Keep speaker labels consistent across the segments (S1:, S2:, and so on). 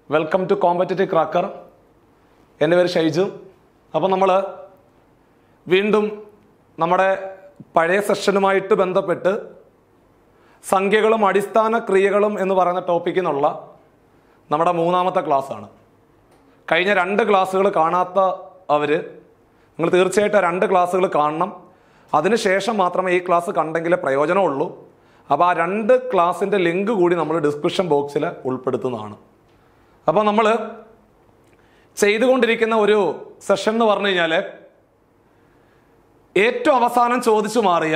S1: welcome to competitive cracker എൻ്റെ പേര് ഷൈജു അപ്പോൾ നമ്മൾ വീണ്ടും നമ്മുടെ പഴയ സെഷനുമായിട്ട് ബന്ധപ്പെട്ട് സംഖ്യകളും അടിസ്ഥാന ക്രിയകളും എന്ന് പറയുന്ന ടോപ്പിക്കിൽ നിന്നുള്ള നമ്മുടെ മൂന്നാമത്തെ ക്ലാസ്സാണ് കഴിഞ്ഞ രണ്ട് ക്ലാസ്സുകൾ കാണാത്ത അവർ നിങ്ങൾ തീർച്ചയായിട്ടും ആ രണ്ട് ക്ലാസ്സുകൾ കാണണം അതിനുശേഷം മാത്രമേ ഈ ക്ലാസ് കണ്ടെങ്കിലേ പ്രയോജനമുള്ളൂ അപ്പോൾ ആ രണ്ട് ക്ലാസ്സിൻ്റെ ലിങ്ക് കൂടി നമ്മൾ ഡിസ്ക്രിപ്ഷൻ ബോക്സിൽ ഉൾപ്പെടുത്തുന്നതാണ് അപ്പോൾ നമ്മൾ ചെയ്തുകൊണ്ടിരിക്കുന്ന ഒരു സെഷൻ എന്ന് പറഞ്ഞു കഴിഞ്ഞാൽ ഏറ്റവും അവസാനം ചോദിച്ചു മാറിയ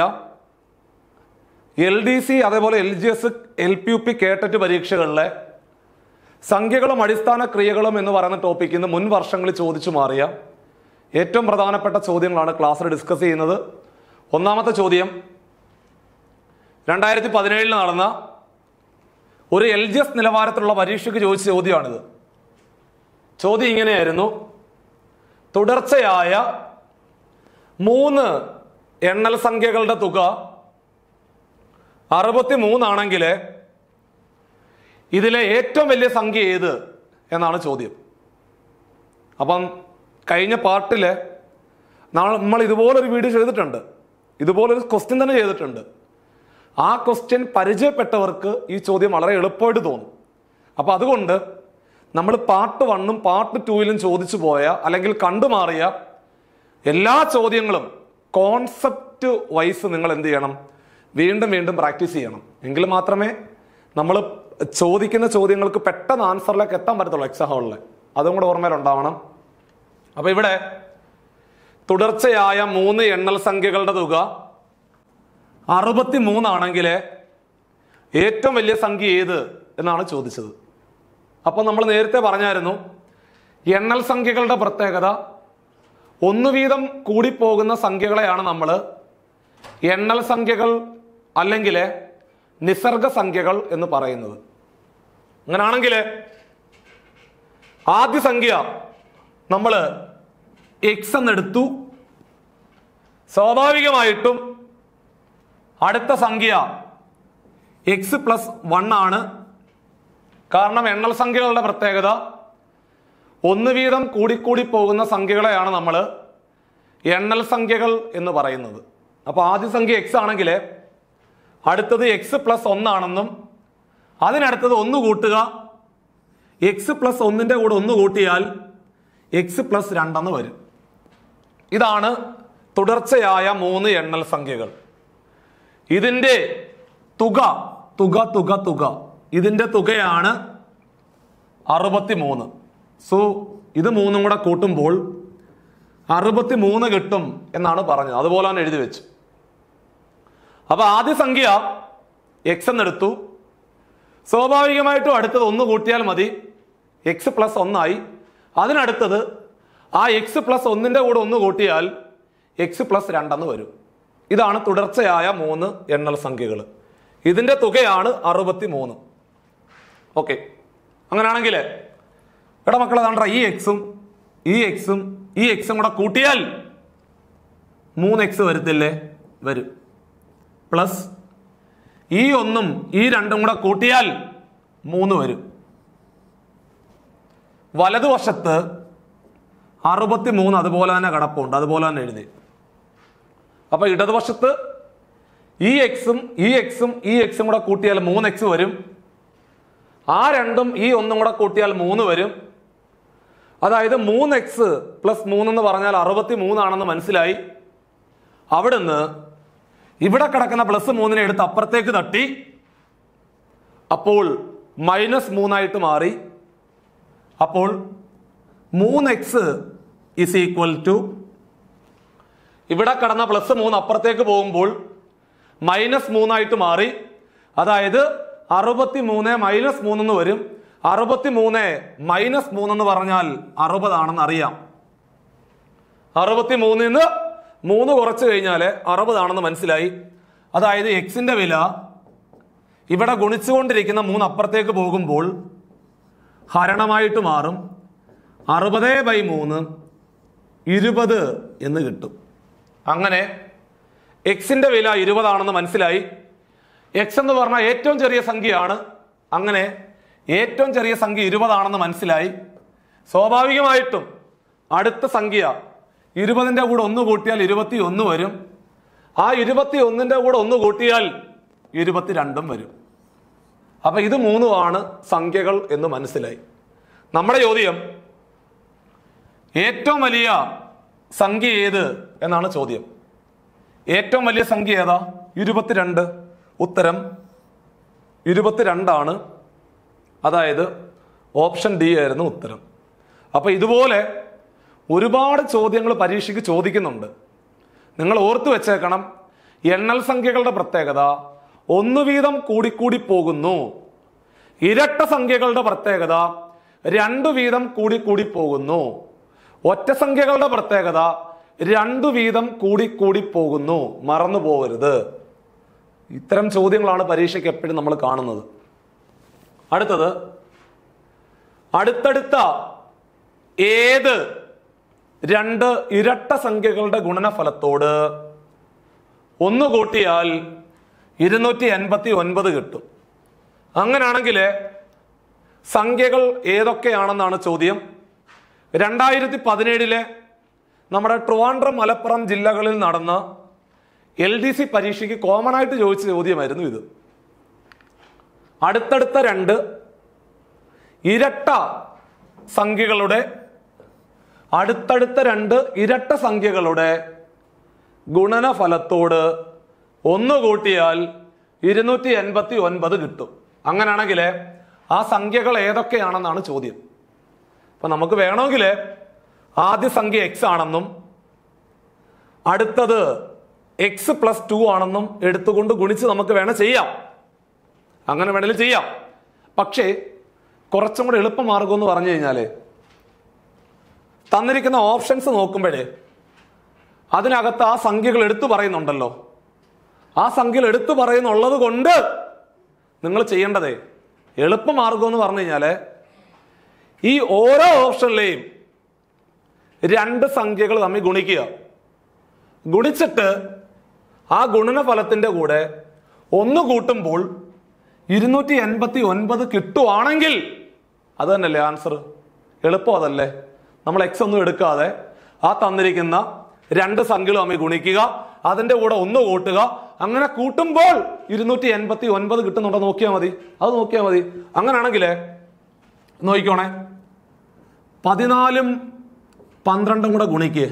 S1: എൽ ഡി സി അതേപോലെ L G S L P U P കേട്ടറ്റ് പരീക്ഷകളിലെ സംഖ്യകളും അടിസ്ഥാന ക്രിയകളും എന്ന് പറയുന്ന ടോപ്പിക്കിൽ നിന്ന് മുൻ വർഷങ്ങളിൽ ചോദിച്ചു മാറിയ ഏറ്റവും പ്രധാനപ്പെട്ട ചോദ്യങ്ങളാണ് ക്ലാസ്സിൽ ഡിസ്കസ് ചെയ്യുന്നത് ഒന്നാമത്തെ ചോദ്യം രണ്ടായിരത്തി പതിനേഴിൽ നടന്ന ഒരു എൽ ജി എസ് നിലവാരത്തിലുള്ള പരീക്ഷയ്ക്ക് ചോദിച്ച ചോദ്യമാണിത് ചോദ്യം ഇങ്ങനെയായിരുന്നു തുടർച്ചയായ മൂന്ന് എണ്ണൽ സംഖ്യകളുടെ തുക അറുപത്തി മൂന്നാണെങ്കിൽ ഇതിലെ ഏറ്റവും വലിയ സംഖ്യ ഏത് എന്നാണ് ചോദ്യം അപ്പം കഴിഞ്ഞ പാർട്ടില് നമ്മൾ ഇതുപോലൊരു വീഡിയോ ചെയ്തിട്ടുണ്ട് ഇതുപോലൊരു ക്വസ്റ്റ്യൻ തന്നെ ചെയ്തിട്ടുണ്ട് ആ ക്വസ്റ്റ്യൻ പരിചയപ്പെട്ടവർക്ക് ഈ ചോദ്യം വളരെ എളുപ്പമായിട്ട് തോന്നും അപ്പം അതുകൊണ്ട് നമ്മൾ പാർട്ട് വണ്ണും പാർട്ട് ടൂവിലും ചോദിച്ചു പോയ അല്ലെങ്കിൽ കണ്ടുമാറിയ എല്ലാ ചോദ്യങ്ങളും കോൺസെപ്റ്റ് വൈസ് നിങ്ങൾ എന്ത് ചെയ്യണം വീണ്ടും വീണ്ടും പ്രാക്ടീസ് ചെയ്യണം എങ്കിൽ മാത്രമേ നമ്മൾ ചോദിക്കുന്ന ചോദ്യങ്ങൾക്ക് പെട്ടെന്ന് ആൻസറിലേക്ക് എത്താൻ പറ്റത്തുള്ളൂ എക്സാം ഹാളിൽ അതും കൂടെ ഓർമ്മയിലുണ്ടാവണം അപ്പൊ ഇവിടെ തുടർച്ചയായ മൂന്ന് എണ്ണൽ സംഖ്യകളുടെ തുക അറുപത്തി മൂന്നാണെങ്കിൽ ഏറ്റവും വലിയ സംഖ്യ ഏത് എന്നാണ് ചോദിച്ചത് അപ്പൊ നമ്മൾ നേരത്തെ പറഞ്ഞായിരുന്നു എണ്ണൽ സംഖ്യകളുടെ പ്രത്യേകത ഒന്ന് വീതം കൂടിപ്പോകുന്ന സംഖ്യകളെയാണ് നമ്മൾ എണ്ണൽ സംഖ്യകൾ അല്ലെങ്കിൽ നിസർഗ സംഖ്യകൾ എന്ന് പറയുന്നത് അങ്ങനാണെങ്കിൽ ആദ്യ സംഖ്യ നമ്മൾ എക്സ് എന്നെടുത്തു സ്വാഭാവികമായിട്ടും അടുത്ത സംഖ്യ എക്സ് പ്ലസ് വൺ ആണ് കാരണം എണ്ണൽ സംഖ്യകളുടെ പ്രത്യേകത ഒന്ന് വീതം കൂടിക്കൂടി പോകുന്ന സംഖ്യകളെയാണ് നമ്മൾ എണ്ണൽ സംഖ്യകൾ എന്ന് പറയുന്നത് അപ്പോൾ ആദ്യ സംഖ്യ എക്സ് ആണെങ്കിൽ അടുത്തത് എക്സ് പ്ലസ് ഒന്നാണെന്നും അതിനടുത്തത് ഒന്ന് കൂട്ടുക എക്സ് പ്ലസ് ഒന്നിന്റെ കൂടെ ഒന്ന് കൂട്ടിയാൽ എക്സ് പ്ലസ് രണ്ടെന്ന് വരും ഇതാണ് തുടർച്ചയായ മൂന്ന് എണ്ണൽ സംഖ്യകൾ ഇതിന്റെ തുക തുക തുക തുക ഇതിന്റെ തുകയാണ് അറുപത്തി മൂന്ന് സോ ഇത് മൂന്നും കൂടെ കൂട്ടുമ്പോൾ അറുപത്തി മൂന്ന് കിട്ടും എന്നാണ് പറഞ്ഞത് അതുപോലെ തന്നെ എഴുതി വെച്ചു അപ്പൊ ആദ്യ സംഖ്യ എക്സ് എന്നെടുത്തു സ്വാഭാവികമായിട്ടും അടുത്തത് ഒന്ന് കൂട്ടിയാൽ മതി എക്സ് പ്ലസ് ഒന്നായി അതിനടുത്തത് ആ എക്സ് പ്ലസ് ഒന്നിന്റെ കൂടെ ഒന്ന് കൂട്ടിയാൽ എക്സ് പ്ലസ് രണ്ടെന്ന് വരും ഇതാണ് തുടർച്ചയായ മൂന്ന് എണ്ണൽ സംഖ്യകൾ ഇതിന്റെ തുകയാണ് അറുപത്തി മൂന്ന് ഓക്കെ അങ്ങനെയാണെങ്കിൽ എടാ മക്കളെ താണ്ട ഈ എക്സും ഈ എക്സും ഈ എക്സും കൂടെ കൂട്ടിയാൽ മൂന്ന് എക്സ് വരത്തില്ലേ വരും പ്ലസ് ഈ ഒന്നും ഈ രണ്ടും കൂടെ കൂട്ടിയാൽ മൂന്ന് വരും വലതുവശത്ത് അറുപത്തി മൂന്ന് അതുപോലെ തന്നെ കിടപ്പുണ്ട് അതുപോലെ തന്നെ എഴുതി അപ്പൊ ഇടതുവശത്ത് ഈ എക്സും ഈ എക്സും ഈ എക്സും കൂടെ കൂട്ടിയാൽ മൂന്ന് എക്സ് വരും ആ രണ്ടും ഈ ഒന്നും കൂടെ കൂട്ടിയാൽ മൂന്ന് വരും അതായത് മൂന്ന് എക്സ് പ്ലസ് മൂന്ന് എന്ന് പറഞ്ഞാൽ അറുപത്തി മൂന്നാണെന്ന് മനസ്സിലായി അവിടുന്ന് ഇവിടെ കിടക്കുന്ന പ്ലസ് മൂന്നിനെ എടുത്ത് അപ്പുറത്തേക്ക് തട്ടി അപ്പോൾ മൈനസ് മൂന്നായിട്ട് മാറി അപ്പോൾ മൂന്ന് എക്സ് ഇസ് ഈക്വൽ ടു ഇവിടെ കടന്ന പ്ലസ് മൂന്ന് അപ്പുറത്തേക്ക് പോകുമ്പോൾ മൈനസ് മൂന്നായിട്ട് മാറി അതായത് അറുപത്തി മൂന്ന് മൈനസ് മൂന്നെന്ന് വരും അറുപത്തി മൂന്ന് മൈനസ് മൂന്നെന്ന് പറഞ്ഞാൽ അറുപതാണെന്ന് അറിയാം അറുപത്തി മൂന്നിന്ന് മൂന്ന് കുറച്ച് കഴിഞ്ഞാൽ അറുപതാണെന്ന് മനസ്സിലായി അതായത് എക്സിന്റെ വില ഇവിടെ ഗുണിച്ചുകൊണ്ടിരിക്കുന്ന മൂന്ന് അപ്പുറത്തേക്ക് പോകുമ്പോൾ ഹരണമായിട്ട് മാറും അറുപത് ബൈ മൂന്ന് ഇരുപത് എന്ന് കിട്ടും അങ്ങനെ എക്സിന്റെ വില ഇരുപതാണെന്ന് മനസ്സിലായി എക്സ് എന്ന് പറഞ്ഞാൽ ഏറ്റവും ചെറിയ സംഖ്യയാണ് അങ്ങനെ ഏറ്റവും ചെറിയ സംഖ്യ ഇരുപതാണെന്ന് മനസ്സിലായി സ്വാഭാവികമായിട്ടും അടുത്ത സംഖ്യ ഇരുപതിന്റെ കൂടെ ഒന്ന് കൂട്ടിയാൽ ഇരുപത്തി ഒന്ന് വരും ആ ഇരുപത്തി ഒന്നിന്റെ കൂടെ ഒന്ന് കൂട്ടിയാൽ ഇരുപത്തിരണ്ടും വരും അപ്പൊ ഇത് മൂന്നുമാണ് സംഖ്യകൾ എന്ന് മനസ്സിലായി നമ്മുടെ ചോദ്യം ഏറ്റവും വലിയ സംഖ്യ ഏത് എന്നാണ് ചോദ്യം ഏറ്റവും വലിയ സംഖ്യ ഏതാ ഇരുപത്തിരണ്ട് ഉത്തരം ഇരുപത്തിരണ്ടാണ് അതായത് ഓപ്ഷൻ ഡി ആയിരുന്നു ഉത്തരം അപ്പൊ ഇതുപോലെ ഒരുപാട് ചോദ്യങ്ങൾ പരീക്ഷയ്ക്ക് ചോദിക്കുന്നുണ്ട് നിങ്ങൾ ഓർത്തു വെച്ചേക്കണം എണ്ണൽ സംഖ്യകളുടെ പ്രത്യേകത ഒന്ന് വീതം കൂടിക്കൂടി പോകുന്നു ഇരട്ട സംഖ്യകളുടെ പ്രത്യേകത രണ്ടു വീതം കൂടിക്കൂടി പോകുന്നു ഒറ്റ സംഖ്യകളുടെ പ്രത്യേകത രണ്ടു വീതം കൂടിക്കൂടി പോകുന്നു മറന്നു പോകരുത് ഇത്തരം ചോദ്യങ്ങളാണ് പരീക്ഷയ്ക്ക് എപ്പോഴും നമ്മൾ കാണുന്നത് അടുത്തത് അടുത്തടുത്ത ഏത് രണ്ട് ഇരട്ട സംഖ്യകളുടെ ഗുണനഫലത്തോട് ഒന്ന് കൂട്ടിയാൽ ഇരുന്നൂറ്റി എൺപത്തി ഒൻപത് കിട്ടും അങ്ങനെയാണെങ്കിൽ സംഖ്യകൾ ഏതൊക്കെയാണെന്നാണ് ചോദ്യം രണ്ടായിരത്തി പതിനേഴിലെ നമ്മുടെ ട്രിവാൻഡ്രം മലപ്പുറം ജില്ലകളിൽ നടന്ന എൽ ഡി സി പരീക്ഷയ്ക്ക് കോമൺ ആയിട്ട് ചോദിച്ച ചോദ്യമായിരുന്നു ഇത് അടുത്തടുത്ത രണ്ട് ഇരട്ട സംഖ്യകളുടെ അടുത്തടുത്ത രണ്ട് ഇരട്ട സംഖ്യകളുടെ ഗുണനഫലത്തോട് ഒന്ന് കൂട്ടിയാൽ ഇരുന്നൂറ്റി എൺപത്തി ഒൻപത് കിട്ടും അങ്ങനെയാണെങ്കിൽ ആ സംഖ്യകൾ ഏതൊക്കെയാണെന്നാണ് ചോദ്യം അപ്പൊ നമുക്ക് വേണമെങ്കിൽ ആദ്യ സംഖ്യ എക്സ് ആണെന്നും അടുത്തത് എക്സ് പ്ലസ് ടു ആണെന്നും എടുത്തുകൊണ്ട് ഗുണിച്ച് നമുക്ക് വേണം ചെയ്യാം അങ്ങനെ വേണമെങ്കിൽ ചെയ്യാം പക്ഷേ കുറച്ചും കൂടെ എളുപ്പമാർഗം എന്ന് പറഞ്ഞു കഴിഞ്ഞാല് തന്നിരിക്കുന്ന ഓപ്ഷൻസ് നോക്കുമ്പോഴേ അതിനകത്ത് ആ സംഖ്യകൾ എടുത്തു പറയുന്നുണ്ടല്ലോ ആ സംഖ്യകൾ എടുത്തു പറയുന്നുള്ളത് കൊണ്ട് നിങ്ങൾ ചെയ്യേണ്ടതേ എളുപ്പമാർഗം എന്ന് പറഞ്ഞു കഴിഞ്ഞാല് ഈ ഓരോ ഓപ്ഷനിലെയും രണ്ട് സംഖ്യകൾ തമ്മിൽ ഗുണിക്കുക ഗുണിച്ചിട്ട് ആ ഗുണനഫലത്തിന്റെ കൂടെ ഒന്ന് കൂട്ടുമ്പോൾ ഇരുന്നൂറ്റി എൺപത്തി ഒൻപത് കിട്ടുവാണെങ്കിൽ അത് തന്നെയല്ലേ ആൻസർ എളുപ്പം അതല്ലേ നമ്മൾ എക്സ് ഒന്നും എടുക്കാതെ ആ തന്നിരിക്കുന്ന രണ്ട് സംഖ്യകൾ തമ്മിൽ ഗുണിക്കുക അതിന്റെ കൂടെ ഒന്ന് കൂട്ടുക അങ്ങനെ കൂട്ടുമ്പോൾ ഇരുന്നൂറ്റി എൺപത്തി ഒൻപത് കിട്ടുന്നുണ്ടോ നോക്കിയാൽ മതി അത് നോക്കിയാൽ മതി അങ്ങനെയാണെങ്കിലേ നോക്കിക്കോണേ പതിനാലും പന്ത്രണ്ടും കൂടെ ഗുണിക്കുക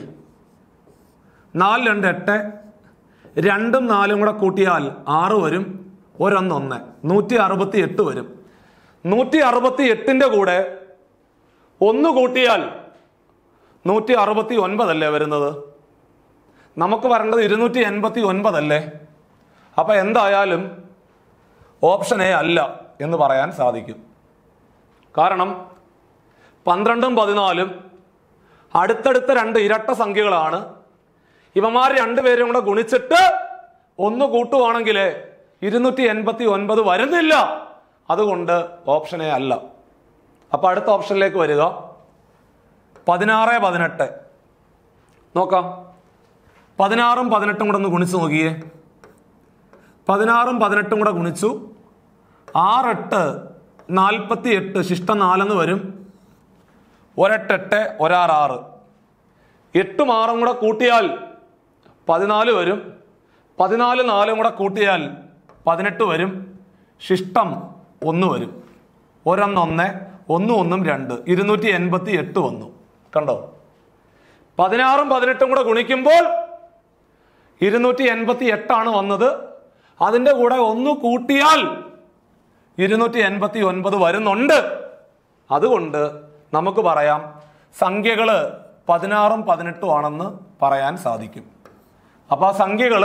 S1: നാല് രണ്ട് എട്ട് രണ്ടും നാലും കൂടെ കൂട്ടിയാൽ ആറ് വരും ഒരൊന്ന് ഒന്ന് നൂറ്റി അറുപത്തി എട്ട് വരും നൂറ്റി അറുപത്തി എട്ടിന്റെ കൂടെ ഒന്ന് കൂട്ടിയാൽ നൂറ്റി അറുപത്തി ഒൻപതല്ലേ വരുന്നത് നമുക്ക് വരേണ്ടത് ഇരുന്നൂറ്റി എൺപത്തി ഒൻപതല്ലേ അപ്പൊ എന്തായാലും ഓപ്ഷൻ എ അല്ല എന്ന് പറയാൻ സാധിക്കും കാരണം പന്ത്രണ്ടും പതിനാലും അടുത്തടുത്ത രണ്ട് ഇരട്ട സംഖ്യകളാണ് ഇവന്മാർ രണ്ടുപേരും കൂടെ ഗുണിച്ചിട്ട് ഒന്ന് കൂട്ടുവാണെങ്കിൽ ഇരുന്നൂറ്റി എൺപത്തി ഒൻപത് വരുന്നില്ല അതുകൊണ്ട് ഓപ്ഷൻ എ അല്ല അപ്പൊ അടുത്ത ഓപ്ഷനിലേക്ക് വരിക പതിനാറ് പതിനെട്ട് നോക്കാം പതിനാറും പതിനെട്ടും കൂടെ ഒന്ന് ഗുണിച്ച് നോക്കിയേ പതിനാറും പതിനെട്ടും കൂടെ ഗുണിച്ചു ആറെട്ട് നാൽപ്പത്തി എട്ട് ശിഷ്ടം നാലെന്ന് വരും ഒരെട്ടെട്ട് ഒരാറാറ് എട്ടും ആറും കൂടെ കൂട്ടിയാൽ പതിനാല് വരും പതിനാല് നാലും കൂടെ കൂട്ടിയാൽ പതിനെട്ട് വരും ശിഷ്ടം ഒന്ന് വരും ഒരൊന്നൊന്ന് ഒന്നും ഒന്നും രണ്ട് ഇരുന്നൂറ്റി എൺപത്തി എട്ട് വന്നു കണ്ടോ പതിനാറും പതിനെട്ടും കൂടെ ഗുണിക്കുമ്പോൾ ഇരുന്നൂറ്റി എൺപത്തി എട്ടാണ് വന്നത് അതിന്റെ കൂടെ ഒന്ന് കൂട്ടിയാൽ ഇരുന്നൂറ്റി എൺപത്തി ഒൻപത് വരുന്നുണ്ട് അതുകൊണ്ട് നമുക്ക് പറയാം സംഖ്യകള് പതിനാറും പതിനെട്ടും ആണെന്ന് പറയാൻ സാധിക്കും അപ്പൊ ആ സംഖ്യകള്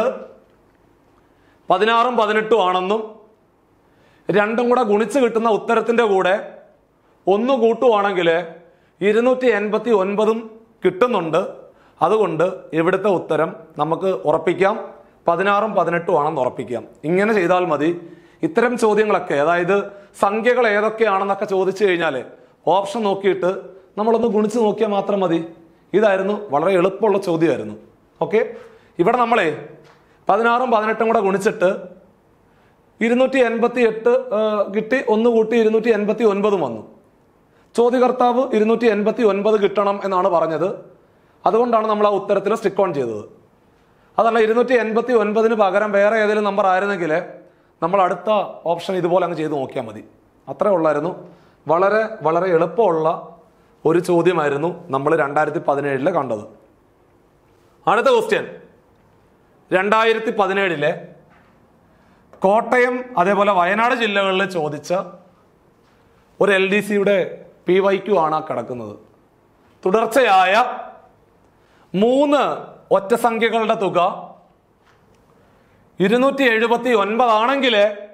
S1: പതിനാറും പതിനെട്ടും ആണെന്നും രണ്ടും കൂടെ ഗുണിച്ച് കിട്ടുന്ന ഉത്തരത്തിന്റെ കൂടെ ഒന്ന് കൂട്ടുവാണെങ്കിൽ ഇരുന്നൂറ്റി എൺപത്തി ഒൻപതും കിട്ടുന്നുണ്ട് അതുകൊണ്ട് ഇവിടുത്തെ ഉത്തരം നമുക്ക് ഉറപ്പിക്കാം പതിനാറും പതിനെട്ടും ആണെന്ന് ഉറപ്പിക്കാം ഇങ്ങനെ ചെയ്താൽ മതി ഇത്തരം ചോദ്യങ്ങളൊക്കെ അതായത് സംഖ്യകൾ ഏതൊക്കെയാണെന്നൊക്കെ ചോദിച്ചു കഴിഞ്ഞാൽ ഓപ്ഷൻ നോക്കിയിട്ട് നമ്മളൊന്ന് ഗുണിച്ച് നോക്കിയാൽ മാത്രം മതി ഇതായിരുന്നു വളരെ എളുപ്പമുള്ള ചോദ്യമായിരുന്നു ഓക്കെ ഇവിടെ നമ്മളെ പതിനാറും പതിനെട്ടും കൂടെ ഗുണിച്ചിട്ട് ഇരുന്നൂറ്റി എൺപത്തി എട്ട് കിട്ടി ഒന്ന് കൂട്ടി ഇരുന്നൂറ്റി എൺപത്തി ഒൻപതും വന്നു ചോദ്യകർത്താവ് ഇരുന്നൂറ്റി എൺപത്തി ഒൻപത് കിട്ടണം എന്നാണ് പറഞ്ഞത് അതുകൊണ്ടാണ് നമ്മൾ ആ ഉത്തരത്തിൽ സ്റ്റിക്ക് ഓൺ ചെയ്തത് അതല്ല ഇരുന്നൂറ്റി എൺപത്തി ഒൻപതിന് പകരം വേറെ ഏതെങ്കിലും നമ്പർ ആയിരുന്നെങ്കിൽ നമ്മൾ അടുത്ത ഓപ്ഷൻ ഇതുപോലെ അങ്ങ് ചെയ്ത് നോക്കിയാൽ മതി അത്രേ ഉള്ളായിരുന്നു വളരെ വളരെ എളുപ്പമുള്ള ഒരു ചോദ്യമായിരുന്നു നമ്മൾ രണ്ടായിരത്തി പതിനേഴില് കണ്ടത് അടുത്ത ക്വസ്റ്റ്യൻ രണ്ടായിരത്തി പതിനേഴിലെ കോട്ടയം അതേപോലെ വയനാട് ജില്ലകളിൽ ചോദിച്ച ഒരു എൽ ഡി സിയുടെ പി വൈ ക്യു ആണ് ആ കിടക്കുന്നത് തുടർച്ചയായ മൂന്ന് ഒറ്റസംഖ്യകളുടെ തുക ഇരുന്നൂറ്റി എഴുപത്തി ഒൻപതാണെങ്കിൽ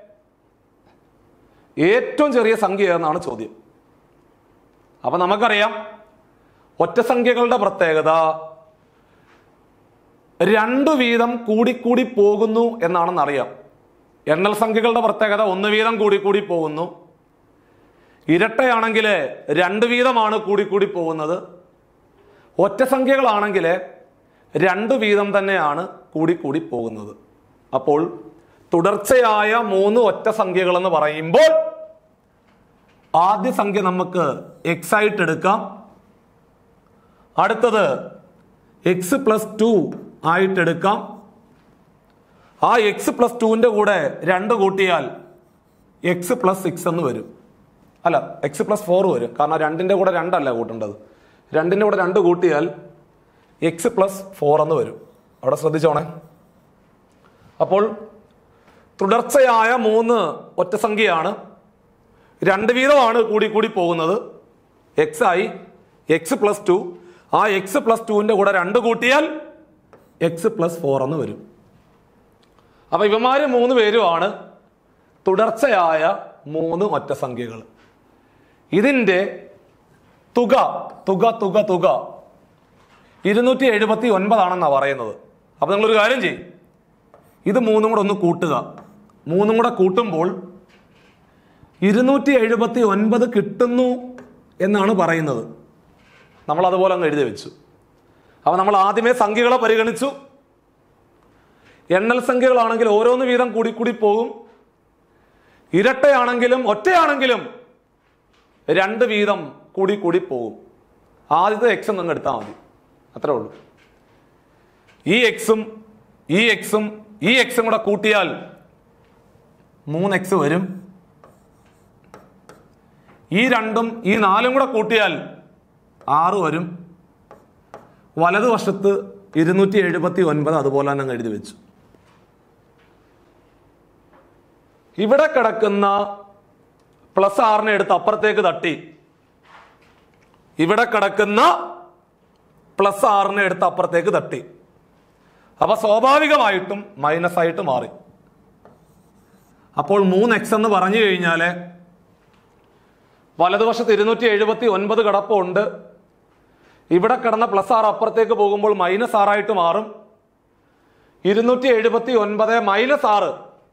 S1: ഏറ്റവും ചെറിയ സംഖ്യ എന്നാണ് ചോദ്യം അപ്പൊ നമുക്കറിയാം ഒറ്റസംഖ്യകളുടെ പ്രത്യേകത രണ്ടു വീതം കൂടിക്കൂടി പോകുന്നു എന്നാണെന്ന് അറിയാം എണ്ണൽ സംഖ്യകളുടെ പ്രത്യേകത ഒന്ന് വീതം കൂടിക്കൂടി പോകുന്നു ഇരട്ടയാണെങ്കിൽ രണ്ട് വീതമാണ് കൂടിക്കൂടി പോകുന്നത് ഒറ്റസംഖ്യകളാണെങ്കിൽ രണ്ട് വീതം തന്നെയാണ് കൂടിക്കൂടി പോകുന്നത് അപ്പോൾ തുടർച്ചയായ മൂന്ന് ഒറ്റ സംഖ്യകൾ എന്ന് പറയുമ്പോൾ ആദ്യ സംഖ്യ നമുക്ക് എക്സ് ആയിട്ട് എടുക്കാം അടുത്തത് എക്സ് പ്ലസ് ടു ആയിട്ട് എടുക്കാം ആ എക്സ് പ്ലസ് ടുവിന്റെ കൂടെ രണ്ട് കൂട്ടിയാൽ എക്സ് പ്ലസ് സിക്സ് എന്ന് വരും അല്ല എക്സ് പ്ലസ് ഫോർ വരും കാരണം രണ്ടിന്റെ കൂടെ രണ്ടല്ല കൂട്ടേണ്ടത് രണ്ടിന്റെ കൂടെ രണ്ട് കൂട്ടിയാൽ എക്സ് പ്ലസ് ഫോർ എന്ന് വരും അവിടെ ശ്രദ്ധിച്ചോണേ അപ്പോൾ തുടർച്ചയായ മൂന്ന് ഒറ്റസംഖ്യയാണ് രണ്ട് വീതമാണ് കൂടി കൂടി പോകുന്നത് എക്സ് ആയി എക്സ് പ്ലസ് ടു ആ എക്സ് പ്ലസ് ടുവിന്റെ കൂടെ രണ്ട് കൂട്ടിയാൽ എക്സ് പ്ലസ് ഫോർ എന്ന് വരും അപ്പൊ ഇവന്മാര് മൂന്ന് പേരുമാണ് തുടർച്ചയായ മൂന്ന് ഒറ്റസംഖ്യകൾ ഇതിന്റെ തുക തുക തുക തുക ഇരുന്നൂറ്റി എഴുപത്തി ഒൻപതാണെന്നാണ് പറയുന്നത് അപ്പൊ നിങ്ങളൊരു കാര്യം ചെയ്യും ഇത് മൂന്നും കൂടെ ഒന്ന് കൂട്ടുക മൂന്നും കൂടെ കൂട്ടുമ്പോൾ ഇരുന്നൂറ്റി എഴുപത്തി ഒൻപത് കിട്ടുന്നു എന്നാണ് പറയുന്നത് നമ്മൾ അതുപോലെ അങ്ങ് എഴുതി വെച്ചു അപ്പൊ നമ്മൾ ആദ്യമേ സംഖ്യകളെ പരിഗണിച്ചു എണ്ണൽ സംഖ്യകളാണെങ്കിൽ ഓരോന്ന് വീതം കൂടി കൂടി പോകും ഇരട്ടയാണെങ്കിലും ഒറ്റയാണെങ്കിലും രണ്ട് വീതം കൂടി കൂടി പോകും ആദ്യത്തെ എക്സ് എന്നങ്ങ് എടുത്താൽ മതി അത്രേ ഉള്ളൂ ഈ എക്സും ഈ എക്സും ഈ എക്സും കൂടെ കൂട്ടിയാൽ മൂന്ന് എക്സ് വരും ഈ രണ്ടും ഈ നാലും കൂടെ കൂട്ടിയാൽ ആറ് വരും വലതുവശത്ത് ഇരുന്നൂറ്റി എഴുപത്തി ഒൻപത് അതുപോലെ തന്നെ അങ്ങ് എഴുതി വെച്ചു ഇവിടെ കിടക്കുന്ന പ്ലസ് ആറിനെ എടുത്ത് അപ്പുറത്തേക്ക് തട്ടി ഇവിടെ കിടക്കുന്ന പ്ലസ് ആറിനെ എടുത്ത് അപ്പുറത്തേക്ക് തട്ടി അപ്പൊ സ്വാഭാവികമായിട്ടും മൈനസ് ആയിട്ട് മാറി അപ്പോൾ മൂന്ന് എക്സ് എന്ന് പറഞ്ഞു കഴിഞ്ഞാല് വലതുവശത്ത് ഇരുന്നൂറ്റി എഴുപത്തി ഒൻപത് കിടപ്പുണ്ട് ഇവിടെ കിടന്ന പ്ലസ് ആറ് അപ്പുറത്തേക്ക് പോകുമ്പോൾ മൈനസ് ആറായിട്ട് മാറും ഇരുന്നൂറ്റി എഴുപത്തി ഒൻപത് മൈനസ് ആറ്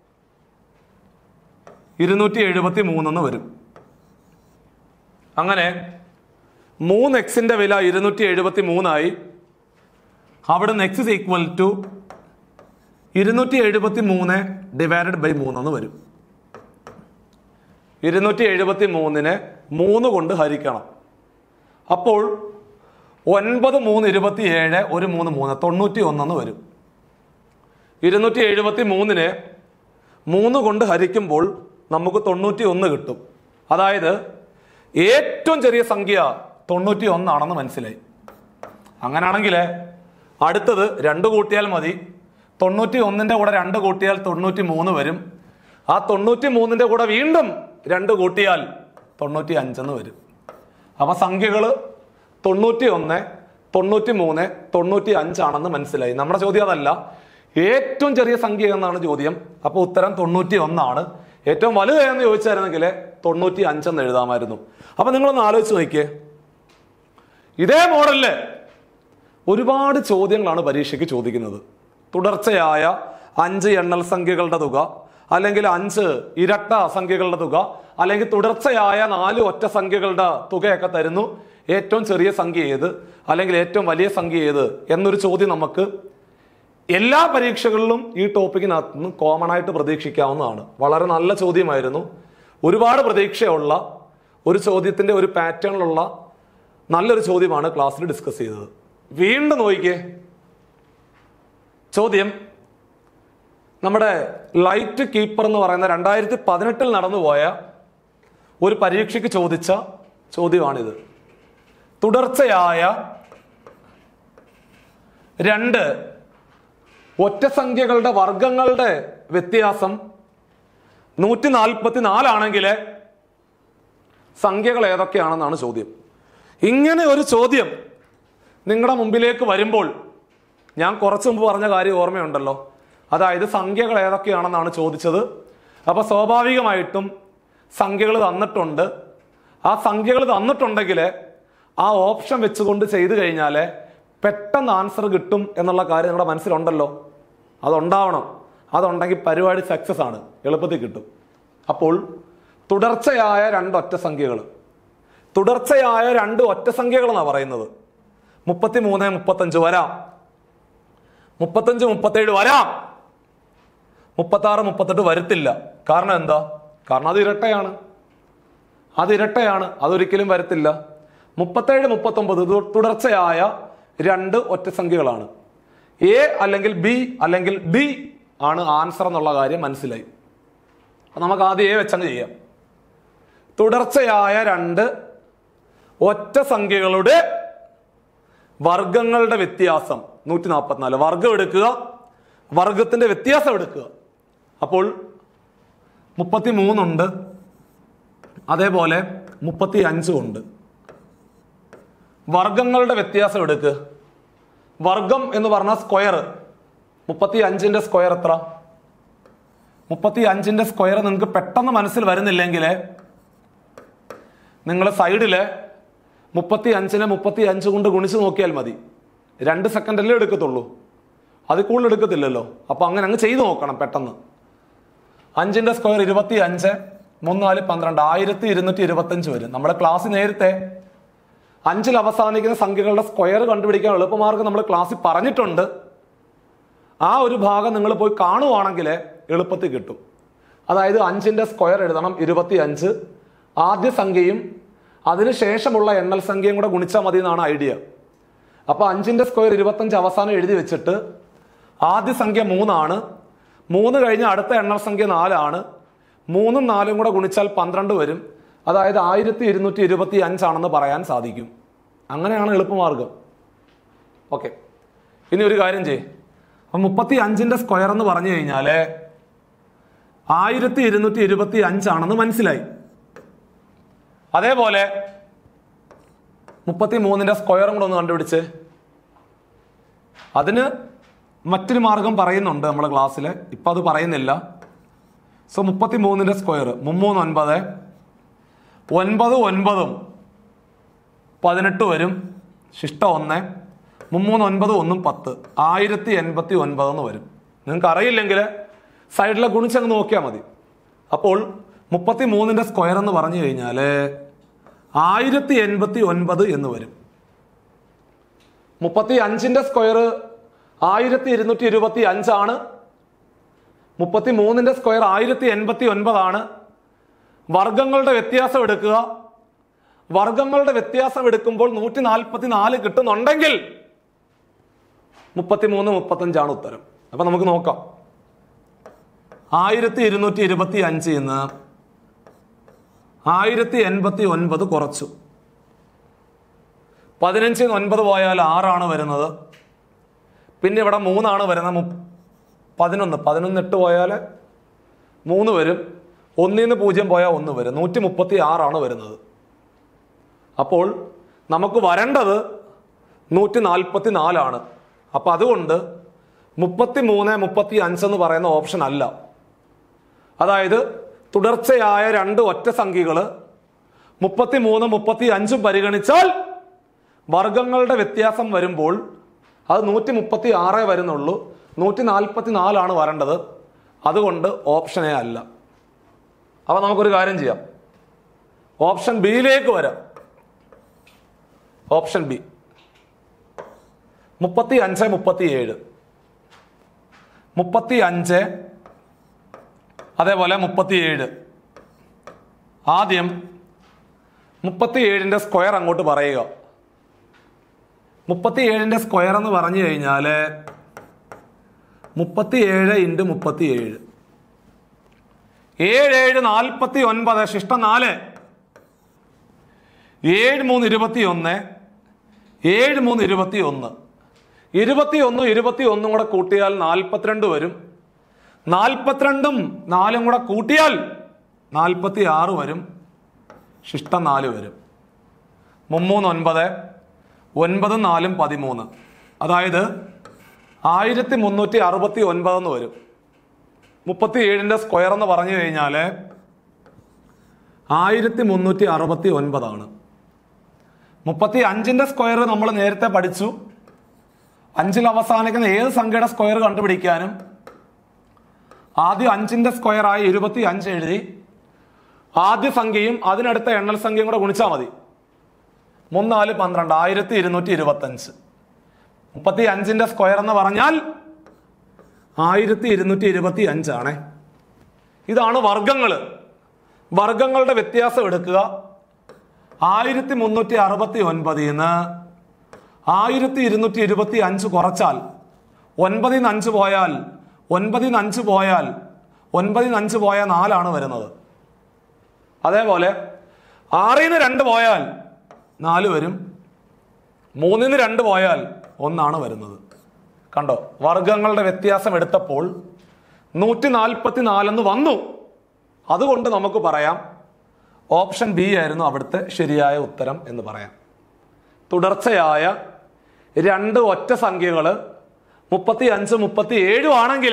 S1: ഇരുന്നൂറ്റി എഴുപത്തി മൂന്നെന്ന് വരും അങ്ങനെ മൂന്ന് എക്സിന്റെ വില ഇരുന്നൂറ്റി എഴുപത്തി മൂന്നായി അവിടുന്ന് എക്സ് ഇസ് ഈക്വൽ ടു ഇരുന്നൂറ്റി എഴുപത്തി മൂന്ന് ഡിവൈഡഡ് ബൈ മൂന്നെന്ന് വരും ഇരുന്നൂറ്റി എഴുപത്തി മൂന്നിനെ മൂന്ന് കൊണ്ട് ഹരിക്കണം അപ്പോൾ ഒൻപത് മൂന്ന് ഇരുപത്തി ഏഴ് ഒരു മൂന്ന് മൂന്ന് തൊണ്ണൂറ്റി ഒന്നെന്ന് വരും ഇരുന്നൂറ്റി എഴുപത്തി മൂന്നിനെ മൂന്ന് കൊണ്ട് ഹരിക്കുമ്പോൾ നമുക്ക് തൊണ്ണൂറ്റി ഒന്ന് കിട്ടും അതായത് ഏറ്റവും ചെറിയ സംഖ്യ തൊണ്ണൂറ്റി ഒന്നാണെന്ന് മനസ്സിലായി അങ്ങനാണെങ്കിൽ അടുത്തത് രണ്ട് കൂട്ടിയാൽ മതി തൊണ്ണൂറ്റി ഒന്നിന്റെ കൂടെ രണ്ട് കൂട്ടിയാൽ തൊണ്ണൂറ്റി മൂന്ന് വരും ആ തൊണ്ണൂറ്റി മൂന്നിന്റെ കൂടെ വീണ്ടും രണ്ട് കൂട്ടിയാൽ തൊണ്ണൂറ്റി അഞ്ചെന്ന് വരും അപ്പൊ സംഖ്യകള് തൊണ്ണൂറ്റി ഒന്ന് തൊണ്ണൂറ്റി മൂന്ന് തൊണ്ണൂറ്റി അഞ്ചാണെന്ന് മനസ്സിലായി നമ്മുടെ ചോദ്യം അതല്ല ഏറ്റവും ചെറിയ സംഖ്യ എന്നാണ് ചോദ്യം അപ്പൊ ഉത്തരം തൊണ്ണൂറ്റി ഒന്നാണ് ഏറ്റവും വലുത് എന്ന് ചോദിച്ചായിരുന്നെങ്കിൽ തൊണ്ണൂറ്റി അഞ്ചെന്ന് എഴുതാമായിരുന്നു അപ്പൊ നിങ്ങളൊന്ന് ആലോചിച്ച് നോക്കിയേ ഇതേ മോഡലില് ഒരുപാട് ചോദ്യങ്ങളാണ് പരീക്ഷയ്ക്ക് ചോദിക്കുന്നത് തുടർച്ചയായ അഞ്ച് എണ്ണൽ സംഖ്യകളുടെ തുക അല്ലെങ്കിൽ അഞ്ച് ഇരട്ട സംഖ്യകളുടെ തുക അല്ലെങ്കിൽ തുടർച്ചയായ നാല് ഒറ്റ സംഖ്യകളുടെ തുകയൊക്കെ തരുന്നു ഏറ്റവും ചെറിയ സംഖ്യ ഏത് അല്ലെങ്കിൽ ഏറ്റവും വലിയ സംഖ്യ ഏത് എന്നൊരു ചോദ്യം നമുക്ക് എല്ലാ പരീക്ഷകളിലും ഈ ടോപ്പിക്കിനകത്ത് നിന്ന് കോമൺ ആയിട്ട് പ്രതീക്ഷിക്കാവുന്നതാണ് വളരെ നല്ല ചോദ്യമായിരുന്നു ഒരുപാട് പ്രതീക്ഷയുള്ള ഒരു ചോദ്യത്തിന്റെ ഒരു പാറ്റേണിലുള്ള നല്ലൊരു ചോദ്യമാണ് ക്ലാസ്സിൽ ഡിസ്കസ് ചെയ്തത് വീണ്ടും നോക്കിക്കേ ചോദ്യം നമ്മുടെ ലൈറ്റ് കീപ്പർ എന്ന് പറയുന്ന രണ്ടായിരത്തി പതിനെട്ടിൽ നടന്നുപോയ ഒരു പരീക്ഷയ്ക്ക് ചോദിച്ച ചോദ്യമാണിത് തുടർച്ചയായ രണ്ട് ഒറ്റ സംഖ്യകളുടെ വർഗങ്ങളുടെ വ്യത്യാസം നൂറ്റി നാൽപ്പത്തി നാലാണെങ്കിൽ സംഖ്യകൾ ഏതൊക്കെയാണെന്നാണ് ചോദ്യം ഇങ്ങനെ ഒരു ചോദ്യം നിങ്ങളുടെ മുമ്പിലേക്ക് വരുമ്പോൾ ഞാൻ കുറച്ചു മുമ്പ് പറഞ്ഞ കാര്യം ഓർമ്മയുണ്ടല്ലോ അതായത് സംഖ്യകൾ ഏതൊക്കെയാണെന്നാണ് ചോദിച്ചത് അപ്പൊ സ്വാഭാവികമായിട്ടും സംഖ്യകൾ തന്നിട്ടുണ്ട് ആ സംഖ്യകൾ തന്നിട്ടുണ്ടെങ്കിൽ ആ ഓപ്ഷൻ വെച്ചുകൊണ്ട് ചെയ്തു കഴിഞ്ഞാൽ പെട്ടെന്ന് ആൻസർ കിട്ടും എന്നുള്ള കാര്യം നിങ്ങളുടെ മനസ്സിലുണ്ടല്ലോ അതുണ്ടാവണം അതുണ്ടെങ്കിൽ പരിപാടി സക്സസ് ആണ് എളുപ്പത്തിൽ കിട്ടും അപ്പോൾ തുടർച്ചയായ രണ്ട് ഒറ്റ സംഖ്യകൾ തുടർച്ചയായ രണ്ട് ഒറ്റ സംഖ്യകൾ എന്നാണ് പറയുന്നത് മുപ്പത്തി മൂന്ന് മുപ്പത്തഞ്ച് വരാം മുപ്പത്തഞ്ച് മുപ്പത്തേഴ് വരാം മുപ്പത്തി ആറ് മുപ്പത്തെട്ട് വരത്തില്ല കാരണം എന്താ കാരണം അത് ഇരട്ടയാണ് അത് ഇരട്ടയാണ് അതൊരിക്കലും വരത്തില്ല മുപ്പത്തേഴ് മുപ്പത്തൊമ്പത് ഇത് തുടർച്ചയായ രണ്ട് ഒറ്റ സംഖ്യകളാണ് എ അല്ലെങ്കിൽ ബി അല്ലെങ്കിൽ ഡി ആണ് ആൻസർ എന്നുള്ള കാര്യം മനസ്സിലായി അപ്പൊ നമുക്ക് ആദ്യം എ വെച്ചങ്ങ് ചെയ്യാം തുടർച്ചയായ രണ്ട് ഒറ്റ സംഖ്യകളുടെ വർഗങ്ങളുടെ വ്യത്യാസം നൂറ്റി നാൽപ്പത്തിനാല് വർഗം എടുക്കുക വർഗത്തിന്റെ വ്യത്യാസം എടുക്കുക അപ്പോൾ മുപ്പത്തി മൂന്നുണ്ട് അതേപോലെ മുപ്പത്തി അഞ്ചും ഉണ്ട് വർഗങ്ങളുടെ വ്യത്യാസം എടുക്കുക വർഗം എന്ന് പറഞ്ഞാൽ സ്ക്വയർ മുപ്പത്തി അഞ്ചിന്റെ സ്ക്വയർ എത്ര മുപ്പത്തി അഞ്ചിന്റെ സ്ക്വയർ നിങ്ങൾക്ക് പെട്ടെന്ന് മനസ്സിൽ വരുന്നില്ലെങ്കിൽ നിങ്ങൾ സൈഡില് മുപ്പത്തി അഞ്ചിനെ മുപ്പത്തി അഞ്ച് കൊണ്ട് ഗുണിച്ച് നോക്കിയാൽ മതി രണ്ട് സെക്കൻഡല്ലേ എടുക്കത്തുള്ളൂ അത് കൂടുതൽ എടുക്കത്തില്ലല്ലോ അപ്പൊ അങ്ങനെ അങ്ങ് ചെയ്തു നോക്കണം പെട്ടെന്ന് അഞ്ചിന്റെ സ്ക്വയർ ഇരുപത്തി അഞ്ച് മൂന്നാല് പന്ത്രണ്ട് ആയിരത്തി ഇരുന്നൂറ്റി ഇരുപത്തി അഞ്ച് വരും നമ്മുടെ ക്ലാസ് നേരത്തെ അഞ്ചിൽ അവസാനിക്കുന്ന സംഖ്യകളുടെ സ്ക്വയർ കണ്ടുപിടിക്കാൻ എളുപ്പമാർഗം നമ്മൾ ക്ലാസ്സിൽ പറഞ്ഞിട്ടുണ്ട് ആ ഒരു ഭാഗം നിങ്ങൾ പോയി കാണുവാണെങ്കിൽ എളുപ്പത്തിൽ കിട്ടും അതായത് അഞ്ചിന്റെ സ്ക്വയർ എഴുതണം ഇരുപത്തി അഞ്ച് ആദ്യ സംഖ്യയും അതിനുശേഷമുള്ള എണ്ണൽ സംഖ്യയും കൂടെ ഗുണിച്ചാൽ മതി എന്നാണ് ഐഡിയ അപ്പൊ അഞ്ചിന്റെ സ്ക്വയർ ഇരുപത്തഞ്ച് അവസാനം എഴുതി വെച്ചിട്ട് ആദ്യ സംഖ്യ മൂന്നാണ് മൂന്ന് കഴിഞ്ഞ് അടുത്ത എണ്ണൽ സംഖ്യ നാലാണ് മൂന്നും നാലും കൂടെ ഗുണിച്ചാൽ പന്ത്രണ്ട് വരും അതായത് ആയിരത്തി ഇരുന്നൂറ്റി ഇരുപത്തി അഞ്ചാണെന്ന് പറയാൻ സാധിക്കും അങ്ങനെയാണ് എളുപ്പമാർഗം ഓക്കെ ഇനി ഒരു കാര്യം ചെയ്യ് അപ്പൊ മുപ്പത്തി അഞ്ചിന്റെ സ്ക്വയർ എന്ന് പറഞ്ഞു കഴിഞ്ഞാല് ആയിരത്തി ഇരുന്നൂറ്റി ഇരുപത്തി അഞ്ചാണെന്ന് മനസ്സിലായി അതേപോലെ മുപ്പത്തി മൂന്നിന്റെ സ്ക്വയറും കൂടെ ഒന്ന് കണ്ടുപിടിച്ച് അതിന് മറ്റൊരു മാർഗം പറയുന്നുണ്ട് നമ്മുടെ ക്ലാസ്സിൽ ഇപ്പൊ അത് പറയുന്നില്ല സോ മുപ്പത്തി മൂന്നിന്റെ സ്ക്വയർ മുമ്മൂന്ന് ഒൻപത് ഒൻപത് ഒൻപതും പതിനെട്ട് വരും ശിഷ്ട ഒന്ന് മുമ്മൂന്ന് ഒൻപത് ഒന്നും പത്ത് ആയിരത്തി എൺപത്തി ഒൻപത് എന്ന് വരും നിങ്ങൾക്ക് അറിയില്ലെങ്കിൽ സൈഡിലെ ഗുണിച്ചങ്ങ് നോക്കിയാൽ മതി അപ്പോൾ മുപ്പത്തി മൂന്നിന്റെ സ്ക്വയർ എന്ന് പറഞ്ഞു കഴിഞ്ഞാൽ ആയിരത്തി എൺപത്തി ഒൻപത് എന്ന് വരും മുപ്പത്തി അഞ്ചിന്റെ സ്ക്വയർ ആയിരത്തി ഇരുന്നൂറ്റി ഇരുപത്തി അഞ്ചാണ് മുപ്പത്തി മൂന്നിന്റെ സ്ക്വയർ ആയിരത്തി എൺപത്തി ഒൻപതാണ് വർഗങ്ങളുടെ വ്യത്യാസം എടുക്കുക വർഗങ്ങളുടെ വ്യത്യാസം എടുക്കുമ്പോൾ നൂറ്റി നാൽപ്പത്തി നാല് കിട്ടുന്നുണ്ടെങ്കിൽ മുപ്പത്തിമൂന്ന് മുപ്പത്തഞ്ചാണ് ഉത്തരം അപ്പൊ നമുക്ക് നോക്കാം ആയിരത്തി ഇരുന്നൂറ്റി ഇരുപത്തി അഞ്ച് എന്ന് ആയിരത്തി എൺപത്തി ഒൻപത് കുറച്ചു പതിനഞ്ചിൽ നിന്ന് ഒൻപത് പോയാൽ ആറാണ് വരുന്നത് പിന്നെ ഇവിടെ മൂന്നാണ് വരുന്നത് മു- പതിനൊന്ന് പതിനൊന്ന് എട്ട് പോയാൽ മൂന്ന് വരും ഒന്നിൽ നിന്ന് പൂജ്യം പോയാൽ ഒന്ന് വരും നൂറ്റി മുപ്പത്തി ആറാണ് വരുന്നത് അപ്പോൾ നമുക്ക് വരേണ്ടത് നൂറ്റി നാൽപ്പത്തി നാലാണ് അപ്പൊ അതുകൊണ്ട് മുപ്പത്തി മൂന്ന് മുപ്പത്തി അഞ്ച് എന്ന് പറയുന്ന ഓപ്ഷൻ അല്ല അതായത് തുടർച്ചയായ രണ്ട് ഒറ്റ സംഖ്യകള് മുപ്പത്തി മൂന്ന് മുപ്പത്തി അഞ്ചും പരിഗണിച്ചാൽ വർഗങ്ങളുടെ വ്യത്യാസം വരുമ്പോൾ അത് നൂറ്റി മുപ്പത്തി ആറേ വരുന്നുള്ളൂ നൂറ്റി നാൽപ്പത്തി നാലാണ് വരേണ്ടത് അതുകൊണ്ട് ഓപ്ഷനേ അല്ല അപ്പൊ നമുക്കൊരു കാര്യം ചെയ്യാം ഓപ്ഷൻ ബിയിലേക്ക് വരാം ഓപ്ഷൻ ബി മുപ്പത്തി അഞ്ച് മുപ്പത്തി ഏഴ് മുപ്പത്തി അഞ്ച് അതേപോലെ മുപ്പത്തിയേഴ് ആദ്യം മുപ്പത്തിയേഴിന്റെ സ്ക്വയർ അങ്ങോട്ട് പറയുക മുപ്പത്തിയേഴിന്റെ സ്ക്വയർ എന്ന് പറഞ്ഞു കഴിഞ്ഞാൽ മുപ്പത്തിയേഴ് ഇൻറ്റു മുപ്പത്തിയേഴ് ഏഴ് ഏഴ് നാൽപ്പത്തി ഒൻപത് ശിഷ്ടം നാല് ഏഴ് മൂന്ന് ഇരുപത്തി ഒന്ന് ഏഴ് മൂന്ന് ഇരുപത്തി ഒന്ന് ഇരുപത്തി ഒന്നും ഇരുപത്തി ഒന്നും കൂടെ കൂട്ടിയാൽ നാൽപ്പത്തിരണ്ട് വരും നാൽപ്പത്തിരണ്ടും നാലും കൂടെ കൂട്ടിയാൽ നാൽപ്പത്തി ആറ് വരും ശിഷ്ടം നാല് വരും മുമ്മൂന്ന് ഒൻപത് ഒൻപതും നാലും പതിമൂന്ന് അതായത് ആയിരത്തി മുന്നൂറ്റി അറുപത്തി ഒൻപത് എന്ന് വരും മുപ്പത്തി ഏഴിന്റെ സ്ക്വയർ എന്ന് പറഞ്ഞു കഴിഞ്ഞാൽ ആയിരത്തി മുന്നൂറ്റി അറുപത്തി ഒൻപതാണ് മുപ്പത്തി അഞ്ചിന്റെ സ്ക്വയർ നമ്മൾ നേരത്തെ പഠിച്ചു അഞ്ചിൽ അവസാനിക്കുന്ന ഏത് സംഖ്യയുടെ സ്ക്വയർ കണ്ടുപിടിക്കാനും ആദ്യം അഞ്ചിന്റെ സ്ക്വയർ ആയി ഇരുപത്തി അഞ്ച് എഴുതി ആദ്യ സംഖ്യയും അതിനടുത്ത എണ്ണൽ സംഖ്യയും കൂടെ ഗുണിച്ചാൽ മതി മൂന്നാല് പന്ത്രണ്ട് ആയിരത്തി ഇരുന്നൂറ്റി ഇരുപത്തി അഞ്ച് മുപ്പത്തി അഞ്ചിന്റെ സ്ക്വയർ എന്ന് പറഞ്ഞാൽ ആയിരത്തി ഇരുന്നൂറ്റി ഇരുപത്തി അഞ്ചാണേ ഇതാണ് വർഗങ്ങൾ വർഗങ്ങളുടെ വ്യത്യാസം എടുക്കുക ആയിരത്തി മുന്നൂറ്റി അറുപത്തി ഒൻപതിൽ നിന്ന് ആയിരത്തി ഇരുന്നൂറ്റി ഇരുപത്തി അഞ്ച് കുറച്ചാൽ ഒൻപതിൽ നിന്ന് അഞ്ച് പോയാൽ ഒൻപതിൽ നിന്ന് അഞ്ച് പോയാൽ ഒൻപതിൽ നിന്ന് അഞ്ച് പോയാൽ നാലാണ് വരുന്നത് അതേപോലെ ആറിൽ നിന്ന് രണ്ട് പോയാൽ നാല് വരും മൂന്നിൽ നിന്ന് രണ്ട് പോയാൽ ഒന്നാണ് വരുന്നത് കണ്ടോ വർഗങ്ങളുടെ വ്യത്യാസം എടുത്തപ്പോൾ നൂറ്റി നാൽപ്പത്തി നാലെന്ന് വന്നു അതുകൊണ്ട് നമുക്ക് പറയാം ഓപ്ഷൻ ബി ആയിരുന്നു അവിടുത്തെ ശരിയായ ഉത്തരം എന്ന് പറയാം തുടർച്ചയായ രണ്ട് ഒറ്റ സംഖ്യകൾ മുപ്പത്തി അഞ്ച് മുപ്പത്തി ഏഴും ആണെങ്കിൽ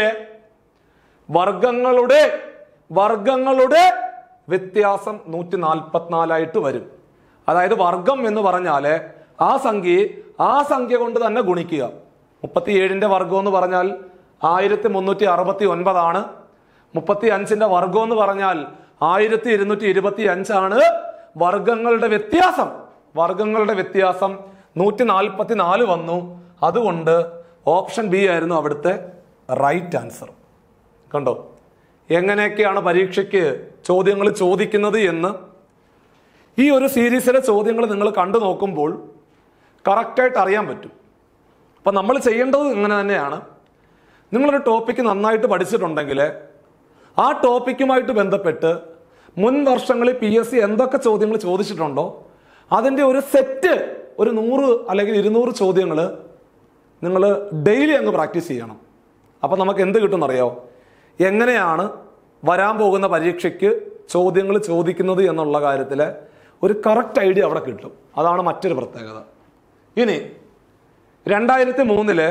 S1: വർഗങ്ങളുടെ വർഗങ്ങളുടെ വ്യത്യാസം നൂറ്റി നാൽപ്പത്തിനാലായിട്ട് വരും അതായത് വർഗം എന്ന് പറഞ്ഞാൽ ആ സംഖ്യയെ ആ സംഖ്യ കൊണ്ട് തന്നെ ഗുണിക്കുക മുപ്പത്തി ഏഴിന്റെ വർഗം എന്ന് പറഞ്ഞാൽ ആയിരത്തി മുന്നൂറ്റി അറുപത്തി ഒൻപതാണ് മുപ്പത്തി അഞ്ചിന്റെ വർഗം എന്ന് പറഞ്ഞാൽ ആയിരത്തി ഇരുന്നൂറ്റി ഇരുപത്തി അഞ്ചാണ് വർഗങ്ങളുടെ വ്യത്യാസം വർഗങ്ങളുടെ വ്യത്യാസം നൂറ്റി നാൽപ്പത്തി നാല് വന്നു അതുകൊണ്ട് ഓപ്ഷൻ ബി ആയിരുന്നു അവിടുത്തെ റൈറ്റ് ആൻസർ കണ്ടോ എങ്ങനെയൊക്കെയാണ് പരീക്ഷയ്ക്ക് ചോദ്യങ്ങൾ ചോദിക്കുന്നത് എന്ന് ഈ ഒരു സീരീസിലെ ചോദ്യങ്ങൾ നിങ്ങൾ കണ്ടു നോക്കുമ്പോൾ കറക്റ്റായിട്ട് അറിയാൻ പറ്റും അപ്പം നമ്മൾ ചെയ്യേണ്ടത് ഇങ്ങനെ തന്നെയാണ് നിങ്ങളൊരു ടോപ്പിക്ക് നന്നായിട്ട് പഠിച്ചിട്ടുണ്ടെങ്കിൽ ആ ടോപ്പിക്കുമായിട്ട് ബന്ധപ്പെട്ട് മുൻ വർഷങ്ങളിൽ പി എസ് സി എന്തൊക്കെ ചോദ്യങ്ങൾ ചോദിച്ചിട്ടുണ്ടോ അതിൻ്റെ ഒരു സെറ്റ് ഒരു നൂറ് അല്ലെങ്കിൽ ഇരുന്നൂറ് ചോദ്യങ്ങൾ നിങ്ങൾ ഡെയിലി അങ്ങ് പ്രാക്ടീസ് ചെയ്യണം അപ്പം നമുക്ക് എന്ത് കിട്ടുമെന്നറിയോ എങ്ങനെയാണ് വരാൻ പോകുന്ന പരീക്ഷയ്ക്ക് ചോദ്യങ്ങൾ ചോദിക്കുന്നത് എന്നുള്ള കാര്യത്തിൽ ഒരു കറക്റ്റ് ഐഡിയ അവിടെ കിട്ടും അതാണ് മറ്റൊരു പ്രത്യേകത ഇനി രണ്ടായിരത്തി മൂന്നില്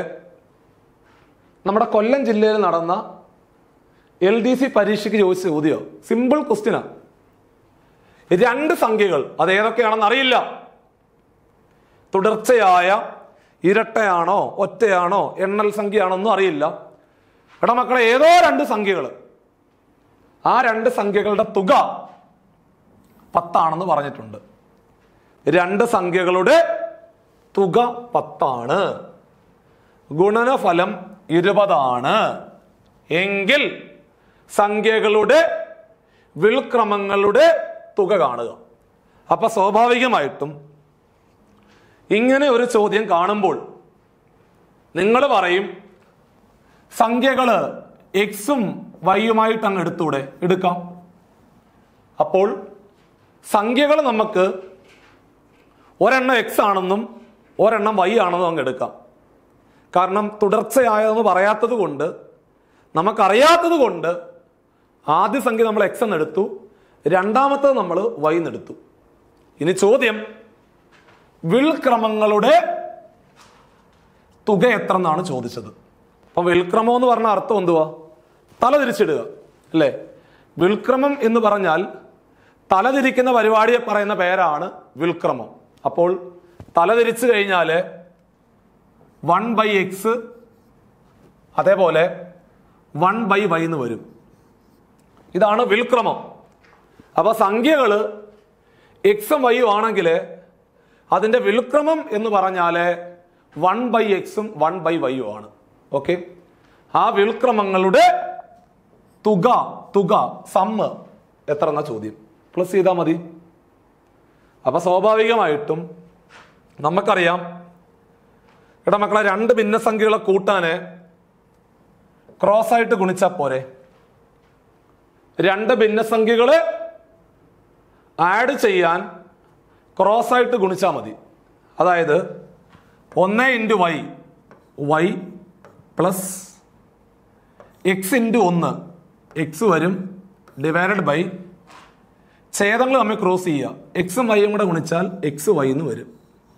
S1: നമ്മുടെ കൊല്ലം ജില്ലയിൽ നടന്ന എൽ ഡി സി പരീക്ഷയ്ക്ക് ചോദിച്ച ചോദ്യം സിമ്പിൾ ക്വസ്റ്റ്യനാണ് രണ്ട് സംഖ്യകൾ അത് ഏതൊക്കെയാണെന്ന് അറിയില്ല തുടർച്ചയായ ഇരട്ടയാണോ ഒറ്റയാണോ എണ്ണൽ സംഖ്യയാണോ ഒന്നും അറിയില്ല എടാ മക്കളെ ഏതോ രണ്ട് സംഖ്യകൾ ആ രണ്ട് സംഖ്യകളുടെ തുക പത്താണെന്ന് പറഞ്ഞിട്ടുണ്ട് രണ്ട് സംഖ്യകളുടെ തുക പത്താണ് ഗുണനഫലം ഇരുപതാണ് എങ്കിൽ സംഖ്യകളുടെ വിൽക്രമങ്ങളുടെ തുക കാണുക അപ്പൊ സ്വാഭാവികമായിട്ടും ഇങ്ങനെ ഒരു ചോദ്യം കാണുമ്പോൾ നിങ്ങൾ പറയും സംഖ്യകള് എക്സും വൈയുമായിട്ട് അങ്ങ് എടുത്തൂടെ എടുക്കാം അപ്പോൾ സംഖ്യകൾ നമുക്ക് ഒരെണ്ണം എക്സ് ആണെന്നും ഒരെണ്ണം വൈ ആണെന്നും അങ്ങ് എടുക്കാം കാരണം തുടർച്ചയായതെന്ന് പറയാത്തത് കൊണ്ട് നമുക്കറിയാത്തത് കൊണ്ട് ആദ്യ സംഖ്യ നമ്മൾ എക്സ് എന്ന് എടുത്തു രണ്ടാമത്തത് നമ്മൾ വൈ എന്നെടുത്തു ഇനി ചോദ്യം വിൽക്രമങ്ങളുടെ തുക എത്ര എന്നാണ് ചോദിച്ചത് അപ്പൊ വിൽക്രമം എന്ന് പറഞ്ഞ അർത്ഥം എന്തുവാ തല തിരിച്ചിടുക അല്ലേ വിൽക്രമം എന്ന് പറഞ്ഞാൽ തലതിരിക്കുന്ന പരിപാടിയെ പറയുന്ന പേരാണ് വിൽക്രമം അപ്പോൾ തലതിരിച്ചു കഴിഞ്ഞാൽ വൺ ബൈ എക്സ് അതേപോലെ വൺ ബൈ വൈ എന്ന് വരും ഇതാണ് വിൽക്രമം അപ്പൊ സംഖ്യകള് എക്സും വൈയും ആണെങ്കിൽ അതിന്റെ വിൽക്രമം എന്ന് പറഞ്ഞാൽ വൺ ബൈ എക്സും വൺ ബൈ വൈയും ആണ് ഓക്കെ ആ വിൽക്രമങ്ങളുടെ തുക തുക സമ്മ് എത്ര എന്ന ചോദ്യം പ്ലസ് ചെയ്താൽ മതി അപ്പൊ സ്വാഭാവികമായിട്ടും നമുക്കറിയാം എടാ മക്കളെ രണ്ട് ഭിന്നസംഖ്യകളെ കൂട്ടാന് ക്രോസ് ആയിട്ട് ഗുണിച്ചാൽ പോരെ രണ്ട് ഭിന്നസംഖ്യകള് ആഡ് ചെയ്യാൻ ക്രോസ് ആയിട്ട് ഗുണിച്ചാൽ മതി അതായത് ഒന്ന് into y y plus x into ഒന്ന് എക്സ് വരും ഡിവൈഡഡ് ബൈ ഛേദങ്ങൾ തമ്മിൽ ക്രോസ് ചെയ്യുക എക്സും വൈയും കൂടെ ഗുണിച്ചാൽ എക്സ് വൈ എന്ന് വരും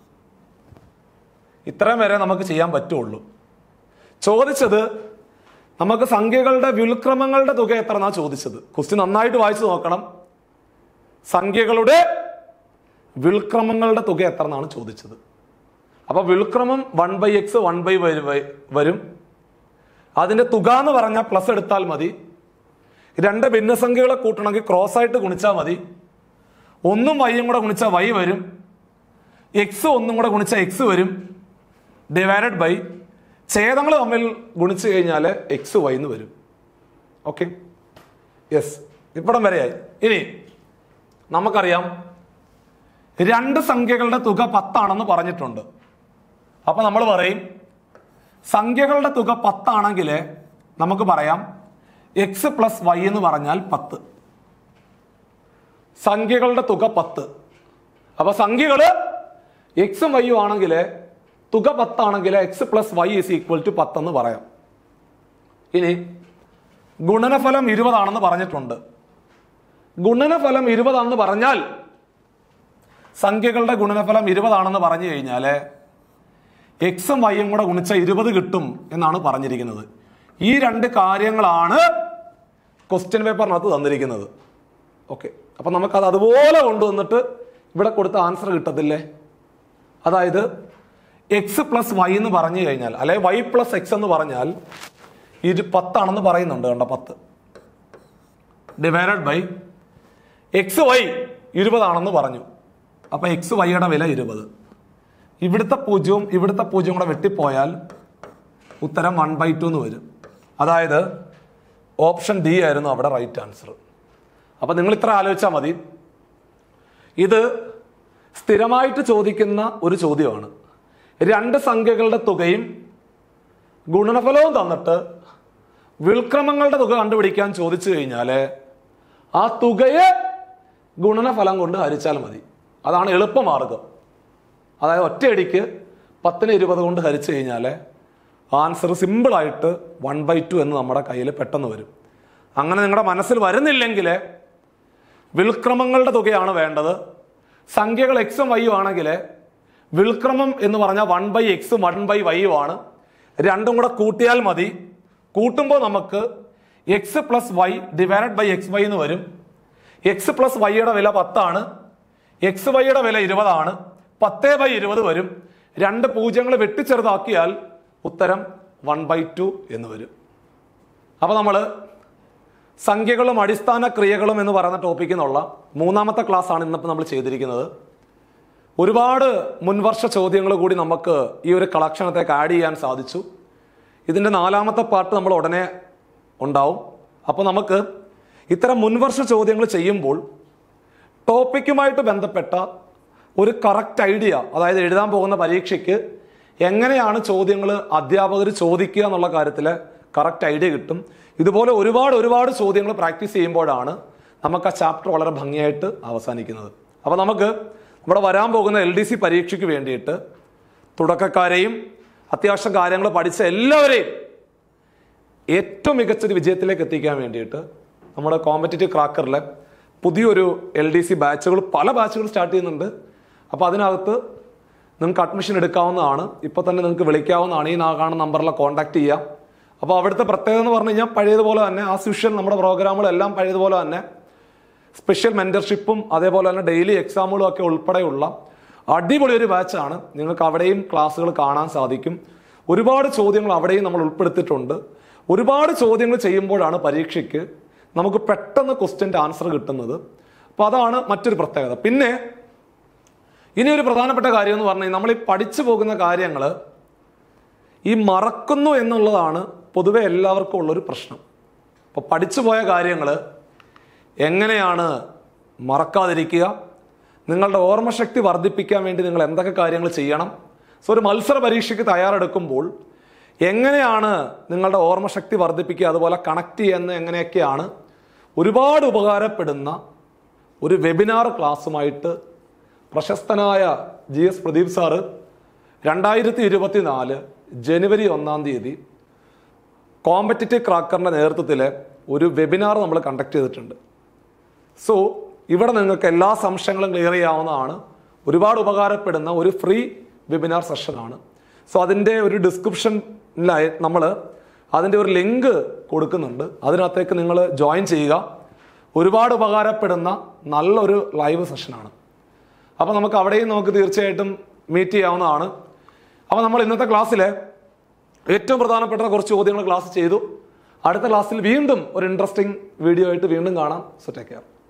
S1: ഇത്രയും വരെ നമുക്ക് ചെയ്യാൻ പറ്റുള്ളൂ ചോദിച്ചത് നമുക്ക് സംഖ്യകളുടെ വ്യുൽക്രമങ്ങളുടെ തുക എത്ര എന്നാ ചോദിച്ചത് ക്വസ്റ്റ്യൻ നന്നായിട്ട് വായിച്ചു നോക്കണം സംഖ്യകളുടെ വ്യുൽക്രമങ്ങളുടെ തുക എത്ര എന്നാണ് ചോദിച്ചത് അപ്പൊ വ്യുൽക്രമം one by x one by വരും അതിന്റെ തുക എന്ന് പറഞ്ഞാൽ പ്ലസ് എടുത്താൽ മതി രണ്ട് ഭിന്നസംഖ്യകളെ കൂട്ടണമെങ്കിൽ ക്രോസ് ആയിട്ട് ഗുണിച്ചാൽ മതി ഒന്നും വൈയും കൂടെ ഗുണിച്ചാൽ വൈ വരും എക്സ് ഒന്നും കൂടെ ഗുണിച്ചാൽ എക്സ് വരും ഡിവൈഡഡ് ബൈ ഛേദങ്ങൾ തമ്മിൽ ഗുണിച്ചു കഴിഞ്ഞാൽ എക്സ് വൈ എന്ന് വരും ഓക്കെ യെസ് ഇവിടം വരെയായി ഇനി നമുക്കറിയാം രണ്ട് സംഖ്യകളുടെ തുക പത്താണെന്ന് പറഞ്ഞിട്ടുണ്ട് അപ്പൊ നമ്മൾ പറയും സംഖ്യകളുടെ തുക പത്താണെങ്കിൽ നമുക്ക് പറയാം എക്സ് പ്ലസ് വൈ എന്ന് പറഞ്ഞാൽ പത്ത് സംഖ്യകളുടെ തുക പത്ത് അപ്പൊ സംഖ്യകള് എക്സും വൈയും ആണെങ്കിൽ തുക പത്താണെങ്കിൽ x plus y is equal to പത്തെന്ന് പറയാം ഇനി ഗുണനഫലം ഇരുപതാണെന്ന് പറഞ്ഞിട്ടുണ്ട് ഗുണനഫലം ഇരുപതാണെന്ന് പറഞ്ഞാൽ സംഖ്യകളുടെ ഗുണനഫലം ഇരുപതാണെന്ന് പറഞ്ഞു കഴിഞ്ഞാൽ എക്സും വൈയും കൂടെ ഗുണിച്ച ഇരുപത് കിട്ടും എന്നാണ് പറഞ്ഞിരിക്കുന്നത് ഈ രണ്ട് കാര്യങ്ങളാണ് ക്വസ്റ്റ്യൻ പേപ്പറിനകത്ത് തന്നിരിക്കുന്നത് ഓക്കെ അപ്പൊ നമുക്കത് അതുപോലെ കൊണ്ടുവന്നിട്ട് ഇവിടെ കൊടുത്ത ആൻസർ കിട്ടത്തില്ലേ അതായത് എക്സ് പ്ലസ് വൈ എന്ന് പറഞ്ഞു കഴിഞ്ഞാൽ അല്ലെ വൈ പ്ലസ് എക്സ് എന്ന് പറഞ്ഞാൽ ഇരു പത്താണെന്ന് പറയുന്നുണ്ട് കണ്ട പത്ത് ഡിവൈഡഡ് ബൈ എക്സ് വൈ ഇരുപതാണെന്ന് പറഞ്ഞു അപ്പൊ എക്സ് വൈയുടെ വില ഇരുപത് ഇവിടുത്തെ പൂജ്യവും ഇവിടുത്തെ പൂജ്യവും കൂടെ വെട്ടിപ്പോയാൽ ഉത്തരം വൺ ബൈ ടു എന്ന് വരും അതായത് ഓപ്ഷൻ ഡി ആയിരുന്നു അവിടെ റൈറ്റ് ആൻസർ അപ്പൊ നിങ്ങൾ ഇത്ര ആലോചിച്ചാൽ മതി ഇത് സ്ഥിരമായിട്ട് ചോദിക്കുന്ന ഒരു ചോദ്യമാണ് രണ്ട് സംഖ്യകളുടെ തുകയും ഗുണനഫലവും തന്നിട്ട് വിൽക്രമങ്ങളുടെ തുക കണ്ടുപിടിക്കാൻ ചോദിച്ചു കഴിഞ്ഞാൽ ആ തുകയെ ഗുണനഫലം കൊണ്ട് ഹരിച്ചാൽ മതി അതാണ് എളുപ്പമാർഗം അതായത് ഒറ്റയടിക്ക് പത്തിന് ഇരുപത് കൊണ്ട് ഹരിച്ചു കഴിഞ്ഞാൽ ആൻസർ സിമ്പിളായിട്ട് വൺ ബൈ ടു എന്ന് നമ്മുടെ കയ്യിൽ പെട്ടെന്ന് വരും അങ്ങനെ നിങ്ങളുടെ മനസ്സിൽ വരുന്നില്ലെങ്കിൽ വിൽക്രമങ്ങളുടെ തുകയാണ് വേണ്ടത് സംഖ്യകൾ എക്സും വൈയും ആണെങ്കിൽ വിൽക്രമം എന്ന് പറഞ്ഞാൽ വൺ ബൈ എക്സും വൺ ബൈ വൈയും ആണ് രണ്ടും കൂടെ കൂട്ടിയാൽ മതി കൂട്ടുമ്പോൾ നമുക്ക് x plus y divided by x y എന്ന് വരും എക്സ് പ്ലസ് വൈയുടെ വില പത്താണ് എക്സ് വൈയുടെ വില ഇരുപതാണ് പത്ത് ബൈ ഇരുപത് വരും രണ്ട് പൂജ്യങ്ങൾ വെട്ടിച്ചെറുതാക്കിയാൽ ഉത്തരം വൺ ബൈ ടു എന്ന് വരും അപ്പൊ നമ്മൾ സംഖ്യകളും അടിസ്ഥാന ക്രിയകളും എന്ന് പറയുന്ന ടോപ്പിക്കിൽ നിന്നുള്ള മൂന്നാമത്തെ ക്ലാസ് ആണ് ഇന്നിപ്പോൾ നമ്മൾ ചെയ്തിരിക്കുന്നത് ഒരുപാട് മുൻവർഷ ചോദ്യങ്ങൾ കൂടി നമുക്ക് ഈ ഒരു കളക്ഷനത്തേക്ക് ആഡ് ചെയ്യാൻ സാധിച്ചു ഇതിൻ്റെ നാലാമത്തെ പാർട്ട് നമ്മൾ ഉടനെ ഉണ്ടാവും അപ്പോൾ നമുക്ക് ഇത്തരം മുൻവർഷ ചോദ്യങ്ങൾ ചെയ്യുമ്പോൾ ടോപ്പിക്കുമായിട്ട് ബന്ധപ്പെട്ട ഒരു കറക്റ്റ് ഐഡിയ അതായത് എഴുതാൻ പോകുന്ന പരീക്ഷയ്ക്ക് എങ്ങനെയാണ് ചോദ്യങ്ങൾ അധ്യാപകർ ചോദിക്കുക എന്നുള്ള കാര്യത്തിൽ കറക്റ്റ് ഐഡിയ കിട്ടും ഇതുപോലെ ഒരുപാട് ഒരുപാട് ചോദ്യങ്ങൾ പ്രാക്ടീസ് ചെയ്യുമ്പോഴാണ് നമുക്ക് ആ ചാപ്റ്റർ വളരെ ഭംഗിയായിട്ട് അവസാനിക്കുന്നത് അപ്പോൾ നമുക്ക് ഇവിടെ വരാൻ പോകുന്ന എൽ ഡി സി പരീക്ഷയ്ക്ക് വേണ്ടിയിട്ട് തുടക്കക്കാരെയും അത്യാവശ്യം കാര്യങ്ങൾ പഠിച്ച എല്ലാവരെയും ഏറ്റവും മികച്ചൊരു വിജയത്തിലേക്ക് എത്തിക്കാൻ വേണ്ടിയിട്ട് നമ്മുടെ കോമ്പറ്റേറ്റീവ് ക്രാക്കറിലെ പുതിയൊരു എൽ ഡി സി ബാച്ചുകൾ പല ബാച്ചുകൾ സ്റ്റാർട്ട് ചെയ്യുന്നുണ്ട് അപ്പോൾ അതിനകത്ത് നിങ്ങൾക്ക് അഡ്മിഷൻ എടുക്കാവുന്നതാണ് ഇപ്പോൾ തന്നെ നിങ്ങൾക്ക് വിളിക്കാവുന്നതാണ് ഈ നാ കാണുന്ന നമ്പറിൽ കോൺടാക്ട് ചെയ്യാം അപ്പോൾ അവിടുത്തെ പ്രത്യേകത എന്ന് പറഞ്ഞു കഴിഞ്ഞാൽ പഴയതുപോലെ തന്നെ ആസ് യൂഷ്വൽ നമ്മുടെ പ്രോഗ്രാമുകളെല്ലാം പഴയതുപോലെ തന്നെ സ്പെഷ്യൽ മെന്റർഷിപ്പും അതേപോലെ തന്നെ ഡെയിലി എക്സാമുകളും ഒക്കെ ഉൾപ്പെടെയുള്ള അടിപൊളി ഒരു ബാച്ചാണ് നിങ്ങൾക്ക് അവിടെയും ക്ലാസ്സുകൾ കാണാൻ സാധിക്കും ഒരുപാട് ചോദ്യങ്ങൾ അവിടെയും നമ്മൾ ഉൾപ്പെടുത്തിയിട്ടുണ്ട് ഒരുപാട് ചോദ്യങ്ങൾ ചെയ്യുമ്പോഴാണ് പരീക്ഷയ്ക്ക് നമുക്ക് പെട്ടെന്ന് ക്വസ്റ്റ്യൻ്റെ ആൻസർ കിട്ടുന്നത് അപ്പോൾ അതാണ് മറ്റൊരു പ്രത്യേകത പിന്നെ ഇനി ഒരു പ്രധാനപ്പെട്ട കാര്യം എന്ന് പറഞ്ഞാൽ നമ്മൾ ഈ പഠിച്ചു പോകുന്ന കാര്യങ്ങൾ ഈ മറക്കുന്നു എന്നുള്ളതാണ് പൊതുവെ എല്ലാവർക്കും ഉള്ളൊരു പ്രശ്നം അപ്പോൾ പഠിച്ചു പോയ കാര്യങ്ങൾ എങ്ങനെയാണ് മറക്കാതിരിക്കുക നിങ്ങളുടെ ഓർമ്മശക്തി വർദ്ധിപ്പിക്കാൻ വേണ്ടി നിങ്ങൾ എന്തൊക്കെ കാര്യങ്ങൾ ചെയ്യണം സോ ഒരു മത്സര പരീക്ഷയ്ക്ക് തയ്യാറെടുക്കുമ്പോൾ എങ്ങനെയാണ് നിങ്ങളുടെ ഓർമ്മശക്തി വർദ്ധിപ്പിക്കുക അതുപോലെ കണക്ട് ചെയ്യുന്ന എങ്ങനെയൊക്കെയാണ് ഒരുപാട് ഉപകാരപ്പെടുന്ന ഒരു വെബിനാർ ക്ലാസ്സുമായിട്ട് പ്രശസ്തനായ ജി എസ് പ്രദീപ് സാറ് രണ്ടായിരത്തി ഇരുപത്തി നാല് ജനുവരി ഒന്നാം തീയതി കോമ്പറ്റിറ്റീവ് ക്രാക്കറിൻ്റെ നേതൃത്വത്തിൽ ഒരു വെബിനാർ നമ്മൾ കണ്ടക്ട് ചെയ്തിട്ടുണ്ട് സോ ഇവിടെ നിങ്ങൾക്ക് എല്ലാ സംശയങ്ങളും ക്ലിയർ ചെയ്യാവുന്നതാണ് ഒരുപാട് ഉപകാരപ്പെടുന്ന ഒരു ഫ്രീ വെബിനാർ സെഷനാണ് സോ അതിൻ്റെ ഒരു ഡിസ്ക്രിപ്ഷനിലായി നമ്മൾ അതിൻ്റെ ഒരു ലിങ്ക് കൊടുക്കുന്നുണ്ട് അതിനകത്തേക്ക് നിങ്ങൾ ജോയിൻ ചെയ്യുക ഒരുപാട് ഉപകാരപ്പെടുന്ന നല്ലൊരു ലൈവ് സെഷനാണ് അപ്പോൾ നമുക്ക് അവിടെയും നമുക്ക് തീർച്ചയായിട്ടും മീറ്റ് ചെയ്യാവുന്നതാണ് അപ്പോൾ നമ്മൾ ഇന്നത്തെ ക്ലാസ്സിൽ ഏറ്റവും പ്രധാനപ്പെട്ട കുറച്ച് ചോദ്യങ്ങൾ ക്ലാസ് ചെയ്തു അടുത്ത ക്ലാസ്സിൽ വീണ്ടും ഒരു ഇൻട്രസ്റ്റിംഗ് വീഡിയോ ആയിട്ട് വീണ്ടും കാണാം സോ ടേക്ക് കെയർ